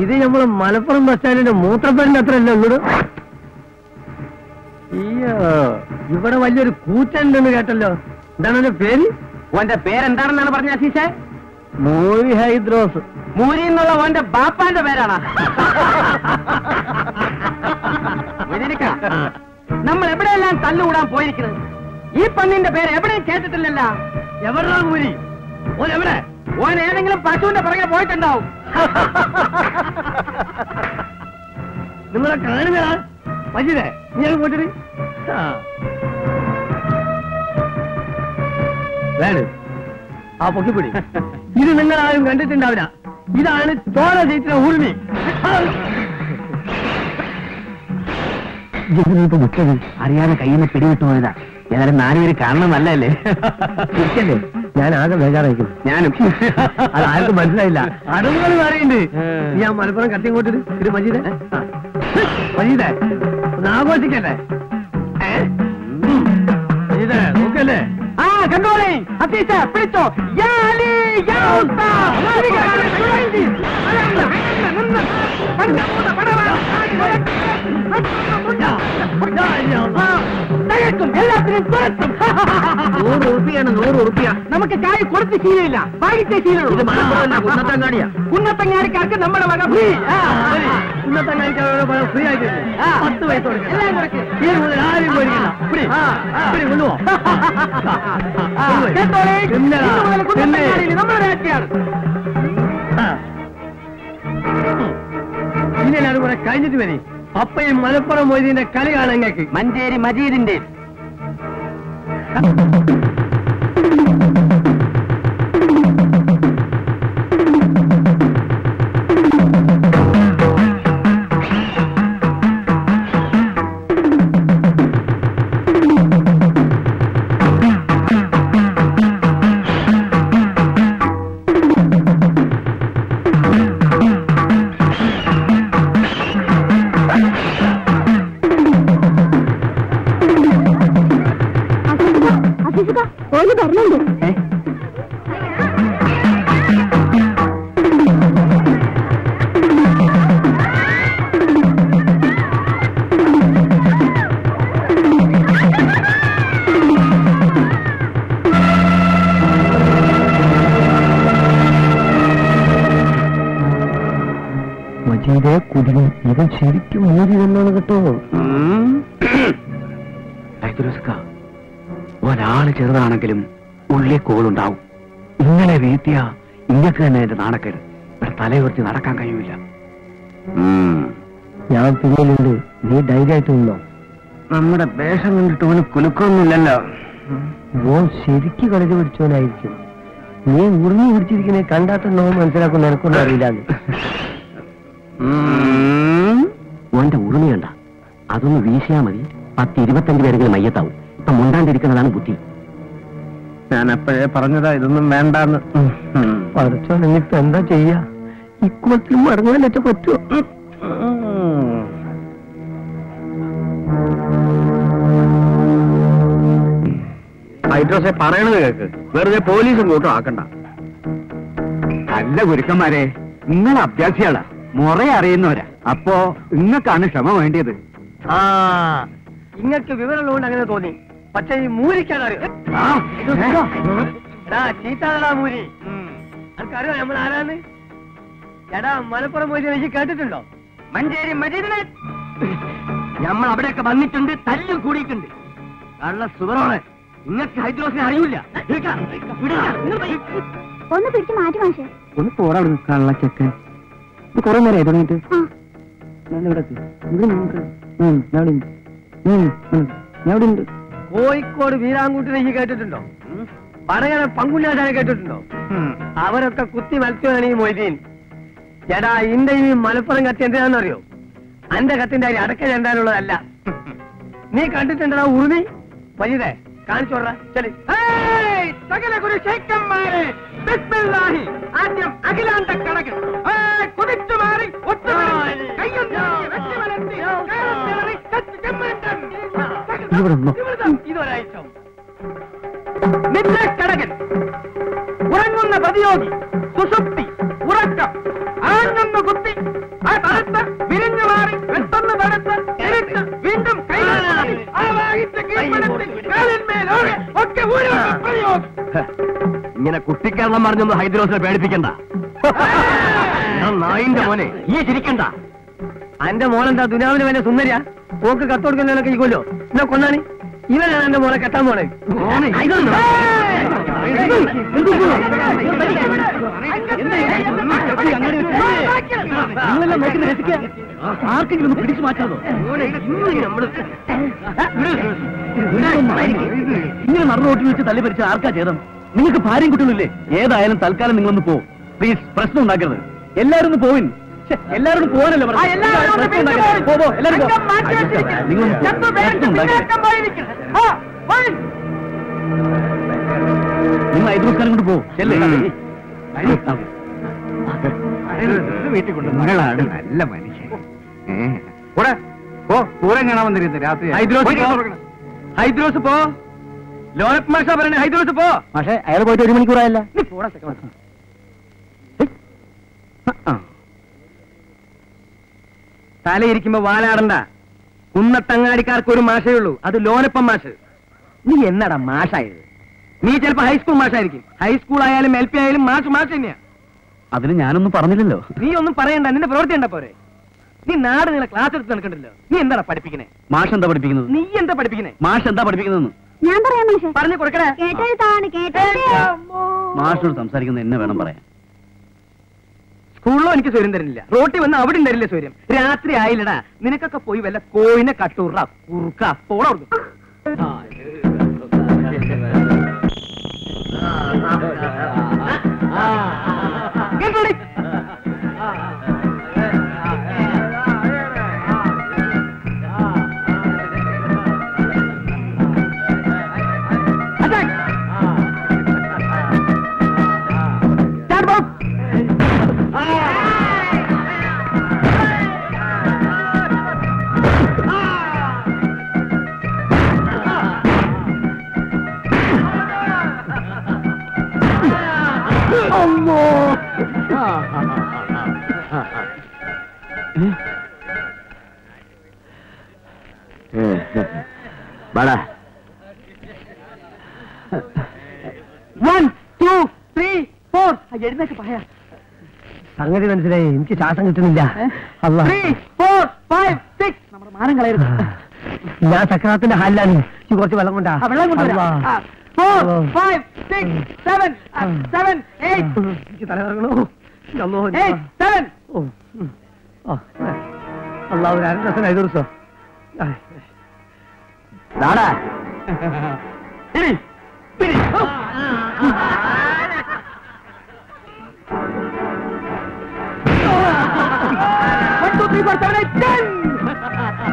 ഇത് നമ്മള് മലപ്പുറം ബസ് സ്റ്റാൻഡിന്റെ മൂത്രപ്പേരിന്റെ അത്ര അല്ലേ ഉള്ളൂ അയ്യോ ഇവിടെ വലിയൊരു കൂറ്റുണ്ടെന്ന് കേട്ടല്ലോ എന്താണ് അവന്റെ പേര് ഓന്റെ പേരെന്താണെന്നാണ് പറഞ്ഞ അസീസെ മോരി ഹൈദ്രോസ് മൂരി എന്നുള്ള ഓന്റെ ബാപ്പാന്റെ പേരാണ് നമ്മൾ എവിടെയെല്ലാം തല്ലുകൂടാൻ പോയിരിക്കുന്നത് ഈ പന്നിന്റെ പേര് എവിടെയും കേട്ടിട്ടില്ലല്ലോ എവിടാ മൂരി ഓൻ എവിടെ ഓൻ ഏതെങ്കിലും പശുവിന്റെ പുറകെ പോയിട്ടുണ്ടാവും നിങ്ങളെ കാണുകയാ മജിതേ നീ അങ്ങ് പോയിട്ട് വേണ് ആ പൊക്കിപ്പിടി ഇത് നിങ്ങൾ ആരും കണ്ടിട്ടുണ്ടാവില്ല ഇതാണ് ചോര ജയിച്ചിന ഊർമി അറിയാതെ കയ്യിൽ നിന്ന് പിടിവിട്ടു പോയതാ ഏതായാലും നാലുപേര് കാണണം നല്ലല്ലേ ഇരിക്കല്ലേ ഞാൻ ആകെ ബേജാറായിരിക്കും ഞാനും അത് ആർക്കും മനസ്സിലായില്ല അടവുകൾ പറയുന്നുണ്ട് നീ ആ മലപ്പുറം കത്തി ഇങ്ങോട്ട് ഇത് മജീദേ ആ. മജീദേ ഒന്ന് ആഘോഷിക്കട്ടെ ഏ? ഉം. മജീദേ നോക്കല്ലേ ആ കണ്ടോളേ അസീസ പിടിച്ചോ യാ അലി, യാ ഉസ്താ. മാലിക, സുരൈദി. അലംദ, നിന്ന്. പണ്ട, മൂന്ന്, പടവ. ആ, തകർക്കും എല്ലാത്തിനും തുരത്തും നൂറ് ഉറുപ്പിയാണ് നൂറ് ഉറുപ്പിയ നമുക്ക് കായ് കൊടുത്ത് ശീലമില്ല വാങ്ങിച്ചേ ശീലമുള്ളൂ ഇത് മലപ്പുറമല്ല കുന്നത്തങ്ങാടിയാ കുന്നത്തങ്ങാടിക്കാർക്ക് നമ്മുടെ വക ഫ്രീ ആ, ശരി. ഇന്നത്തെ കാണിക്കാൻ ഫ്രീ ആയിട്ട് ആ. പത്ത് പൈസ കൊടുക്കണം എല്ലാം കൊടുക്ക്. ഈ മുതൽ ആരും പോയിരിക്കില്ല ഇവിടെ ആ, ആ. ഇവിടെ കൊണ്ടുപോ ആ, കേട്ടോളേ പിന്നെടാ, ഇന്ന് മുതൽ പിന്നെ. കുന്നത്തങ്ങാടിയിൽ നമ്മുടെ രാജ്യമാണ് ഇനി എല്ലാവരും കൂടെ കഴിഞ്ഞിട്ട് വരി അപ്പയും മലപ്പുറം മൊയ്തീന്റെ കളി കാണാൻ നിങ്ങൾക്ക് മഞ്ചേരി മജീദിന്റെ ഓല് പറഞ്ഞുണ്ട് മജീദെ കുടുങ്ങി ഇവൻ ശരിക്കും മൂരി വന്നാണ് കേട്ടോ ഒരാള് ചെറുതാണെങ്കിലും ഉള്ളി കോളുണ്ടാവും ഇങ്ങനെ വീഴ്ത്തിയ ഇങ്ങക്ക് തന്നെ എന്റെ നാണക്കേട് ഇവിടെ തലയുയർത്തി നടക്കാൻ കഴിയൂല ഞാൻ പിന്നിലുണ്ട് നീ ധൈര്യമായിട്ട് നിന്നോ നമ്മുടെ വേഷം കണ്ടിട്ട് ഓന് കുലുക്കൊന്നുമില്ലല്ലോ ഓൻ ശരിക്ക് കളിച്ച് പിടിച്ചവനായിരിക്കും നീ ഉറിഞ്ഞു പിടിച്ചിരിക്കുന്നേ കണ്ടാട്ടുണ്ടോ മനസ്സിലാക്കുന്ന എനിക്കൊന്നും അറിയില്ലാന്ന് ഓന്റെ ഉറുമി കണ്ട അതൊന്ന് വീശിയാ മതി പത്ത് ഇരുപത്തഞ്ച് പേരെങ്കിലും മയ്യത്താവും ഇപ്പൊ മുണ്ടാണ്ടിരിക്കുന്നതാണ് ബുദ്ധി ഞാൻ അപ്പോഴേ പറഞ്ഞതാ ഇതൊന്നും വേണ്ടാന്ന് പഠിച്ചോ നിന്നിപ്പോ എന്താ ചെയ്യാ ഇക്കുളത്തിൽ മടങ്ങാനൊക്കെ പറ്റുമോ ഹൈഡ്രോസെ പറയണത് കേക്ക് വെറുതെ പോലീസും കൂട്ടും ആക്കണ്ട അല്ല ഗുരുക്കന്മാരെ നിങ്ങൾ അഭ്യാസികളാ മുറ അറിയുന്നവരാ അപ്പോ നിങ്ങൾക്കാണ് ക്ഷമ വേണ്ടിയത് ആ ഇങ്ങക്ക് വിവരമുള്ളതുകൊണ്ട് അങ്ങനെ തോന്നി പക്ഷെ ഈ മൂരിക്കാനറിയോ ചീത്താടാ മൂരി എനിക്കറിയോ നമ്മൾ ആരാന്ന് എടാ മലപ്പുറം പോയി എനിക്ക് കേട്ടിട്ടുണ്ടോ മഞ്ചേരി മജീദിനെ നമ്മൾ അവിടെയൊക്കെ വന്നിട്ടുണ്ട് തല്ലും കൂടിയിട്ടുണ്ട് കള്ള സുവറോണ് നിങ്ങൾക്ക് ഹൈദ്രോസിനെ അറിയില്ല ഒന്ന് പിടിച്ച് മാറ്റി മാഷേ ഒന്ന് പോടാ അവിടെ കള്ള ചെക്കൻ കുറെ നേരമായി തുടങ്ങിയിട്ട് ആ ഞാൻ ഇവിടെ ഉണ്ട് കോഴിക്കോട് വീരാങ്കൂട്ടിനെ ഈ കേട്ടിട്ടുണ്ടോ പറയണ പങ്കുല്ലാശാനെ കേട്ടിട്ടുണ്ടോ അവരൊക്കെ കുത്തി മത്സ്യമാണ് ഈ മൊയ്തീൻ എടാ ഇന്റെ ഈ മലപ്പുറം കത്തി എന്തിനാണെന്നറിയോ അന്റെ കത്തിന്റെ അരി അടക്ക ചെണ്ടാനുള്ളതല്ല നീ കണ്ടിട്ടുണ്ടടാ ഉറുമി വൈദേ കാണിച്ചോടാ ചെല് ഏയ്! സകല ഗുരുശേഖന്മാരെ ബിസ്മില്ലാഹി ആദ്യം അഖിലാണ്ട കടകൻ ഏയ്! കുതിച്ചു മാറി ഒത്തുപിടിച്ച് കയ്യും നീട്ടി വെച്ച് വലത്തി കേരളത്തിലറി കച്ച് ചെമ്മണ്ടൻ. ഇതൊരാഴ്ച നിദ്രക്കടകൻ ഉറങ്ങുന്ന പ്രതിയോഗി സുഷുപ്തി ഉറക്കം ആണെന്ന് കുത്തി തടുത്ത് വിരിഞ്ഞു മാറി പെട്ടെന്ന് തടുത്ത് എടുത്ത് വീണ്ടും കൈകൾ മാറി ആവാഹിച്ച് കീഴ്പ്പെടുത്തി കാലിന്മേലോടെ ഒക്കെ ഊരുക പ്രയോഗം ഇങ്ങനെ കുട്ടിക്കേരളം പറഞ്ഞൊന്ന് ഹൈദ്രോസിനെ പേടിപ്പിക്കണ്ട ഞാൻ നായിന്റെ മോനെ ഈ ചിരിക്കണ്ട അന്റെ മോനെന്താ ദുനാവിന് വേണ്ട സുന്ദരിയാ ഓക്ക് കത്ത് കൊടുക്കുന്നതിനൊക്കെ ഇരിക്കുമല്ലോ എന്നാ കൊന്നാണി ഇവനാണ് എന്റെ മോനെ കെട്ടാൻ പോണേ നിങ്ങളെല്ലാം നോക്കി രസിക്കുക ആർക്കെങ്കിലും ഒന്ന് പിടിച്ചു മാറ്റാമോ ഇങ്ങനെ നടന്നു റോട്ടിൽ വെച്ച് തല്ലി പരിച്ച ആർക്കാ ചേതം നിങ്ങൾക്ക് ഭാര്യയും കുട്ടികളില്ലേ ഏതായാലും തൽക്കാലം നിങ്ങളൊന്ന് പോ പ്ലീസ് പ്രശ്നം ഉണ്ടാക്കരുത് എല്ലാരും ഒന്ന് പോവിൻ ഛെ, എല്ലാവരും പോവാനല്ലേ ആ, എല്ലാവരും ഒന്ന് പ്രശ്നം പിരിഞ്ഞു ഉണ്ടാക്കരുത്. പോയി. പോ, പോ, എല്ലാവരും പോ. സംഘം മാറ്റി വെച്ചിരിക്കുന്നു. നിങ്ങളൊന്ന് പോ. ചന്തു പ്രശ്നം പേടിച്ച് ഉണ്ടാക്കരുത്. പിന്നാക്കം പോയിരിക്കുന്നു. ആ, പോയി. നിങ്ങൾ ഐദൂസ്കാരം കൊണ്ട് പോ ചെല്ലേ വീട്ടിൽ കൊണ്ട് മകളാണ് നല്ല മനുഷ്യൻ കൂടെ പോ പൂരം കാണാൻ വന്നിരുന്നു രാത്രി ഹൈദ്രോസ് പോയി പോ. തുറക്കണം. ഹൈദ്രോസ് പോ ലോനക് മാഷ പറയണേ ഹൈദ്രോസ് പോ പക്ഷേ അയാൾ പോയിട്ട് ഒരു മണിക്കൂറായല്ല നീ പോടാ ചെക്കൻ. തലയിരിക്കുമ്പോ വാലാടണ്ട കുന്നത്തങ്ങാടിക്കാർക്ക് ഒരു മാഷേ ഉള്ളൂ അത് ലോനപ്പം മാഷ് നീ എന്നടാ മാഷായത് നീ ചിലപ്പോ ഹൈസ്കൂൾ മാഷായിരിക്കും ഹൈസ്കൂൾ ആയാലും എൽ പി ആയാലും മാഷ് മാഷ് തന്നെയാ അതിന് ഞാനൊന്നും പറഞ്ഞില്ലല്ലോ നീ ഒന്നും പറയണ്ട നിന്റെ പ്രവൃത്തി ഉണ്ട പോരെ നീ നാട് നിങ്ങളെ ക്ലാസ് എടുത്ത് നടക്കണ്ടല്ലോ നീ എന്താടാ പഠിപ്പിക്കണേ മാഷ് എന്താ പഠിപ്പിക്കുന്നത് നീ എന്താ പഠിപ്പിക്കണേ മാഷ് എന്താ പഠിപ്പിക്കുന്നതെന്ന് ഞാൻ പറയാം മാഷെ പറഞ്ഞു കൊടുക്കണേ കേട്ടെഴുത്താണ് കേട്ടെഴുത്തേ മാഷോട് സംസാരിക്കുന്നത് എന്നെ വേണം പറയാൻ സ്കൂളിലോ എനിക്ക് സ്വര്യം തരുന്നില്ല റോട്ടിൽ വന്ന് അവിടെ തരില്ല സ്വര്യം രാത്രി ആയില്ലടാ നിനക്കൊക്കെ പോയി വല്ല കോയിനെ കട്ടൂറ കുറുക്ക പോള വാടാ വൺ ടു ത്രീ ഫോർ എഴുന്നേക്ക് പറയാ സംഗതി മനസ്സിലായി എനിക്ക് ശ്വാസം കിട്ടുന്നില്ല ത്രീ ഫോർ ഫൈവ് സിക്സ് നമ്മുടെ മാനം കളയരുത് ഞാൻ സക്രാത്തിന്റെ ഹാലിലാണ് ഈ കുറച്ച് വെള്ളം കൊണ്ടാ വെള്ളം കൊണ്ടുവരാം four five six seven seven eight എനിക്ക് തലകറങ്ങണോ എയ്റ്റ് സെവൻ അള്ളാഹു ഒരു അരദോസം ഐదు ദിവസം നാടാ പിടി പിടി One, two, three, four, seven, eight, ten!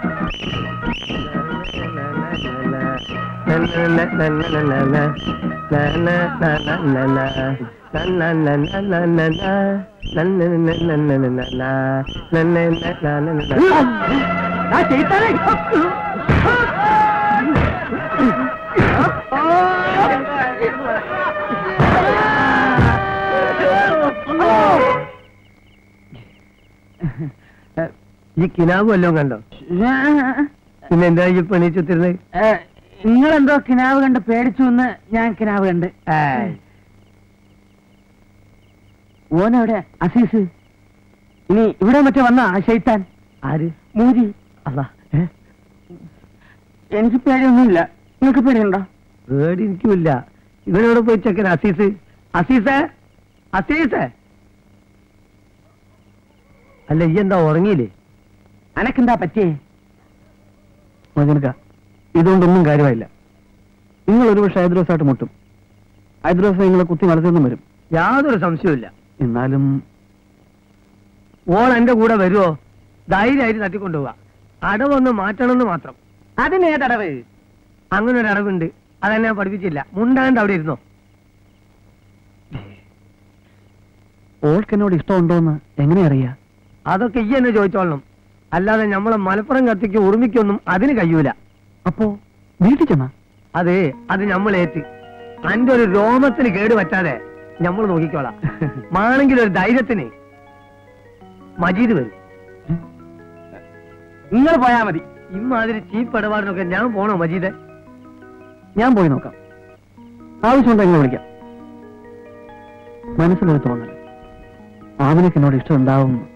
ആ ചെയ്താലേ ഈ കിനാവ് വല്ലതും കണ്ടോ പിന്നെ എന്താ ഈ പണിച്ചുത്തിരുന്നത് നിങ്ങളെന്തോ കിനാവ് കണ്ട് പേടിച്ചു എന്ന് ഞാൻ കിനാവ് കണ്ട് ഓനെവിടെ അസീസ് ഇനി ഇവിടെ മറ്റേ വന്ന ആ ഷെയ്ത്താൻ ആര് മൂരി അതാ എനിക്ക് പേടിയൊന്നുമില്ല നിങ്ങൾക്ക് പേടിയുണ്ടോ പേടി എനിക്കുമില്ല ഇവനോട് പോയി ചെക്കൻ അസീസ് അസീസേ അസീസേ അല്ല ഈ എന്താ ഉറങ്ങിയില്ലേ അനക്കെന്താ പറ്റിയേ മകനക്ക ഇതുകൊണ്ടൊന്നും കാര്യമായില്ല നിങ്ങൾ ഒരു പക്ഷെ ഹൈദ്രോസായിട്ട് മുട്ടും ഹൈദ്രോസ് നിങ്ങളെ കുത്തി മലത്തിന്നും വരും യാതൊരു സംശയവുമില്ല എന്നാലും ഓൾ എന്റെ കൂടെ വരുമോ ധൈര്യമായിട്ട് തട്ടിക്കൊണ്ടുപോവാ അടവൊന്ന് മാറ്റണമെന്ന് മാത്രം അതിനേതടവ് അങ്ങനെ ഒരു അടവുണ്ട് അതെന്നെ ഞാൻ പഠിപ്പിച്ചില്ല മുണ്ടാണ്ട് അവിടെ ഇരുന്നോ ഓൾക്ക് എന്നോട് ഇഷ്ടമുണ്ടോന്ന് എങ്ങനെ അറിയാ അതൊക്കെ ഈ എന്നെ ചോദിച്ചോളണം അല്ലാതെ നമ്മളെ മലപ്പുറം കത്തിക്ക് ഉറുമിക്കൊന്നും അതിന് കഴിയൂല അപ്പോ വീട്ടിൽ ചെന്നാ അതെ അത് നമ്മളേറ്റ് അന്റെ ഒരു രോമത്തിന് കേട് പറ്റാതെ നമ്മൾ നോക്കിക്കോളാം മാണെങ്കിൽ ഒരു ധൈര്യത്തിന് മജീദ് വരും നിങ്ങൾ പോയാ മതി ഇമാതിരി ചീപ്പ് ഇടപാടിനൊക്കെ ഞാൻ പോണോ മജീദെ ഞാൻ പോയി നോക്കാം ആവശ്യമുണ്ടെങ്കിൽ വിളിക്കാം മനസ്സിലൊരു തോന്നൽ ആവിനക്ക് എന്നോട് ഇഷ്ടം ഉണ്ടാവും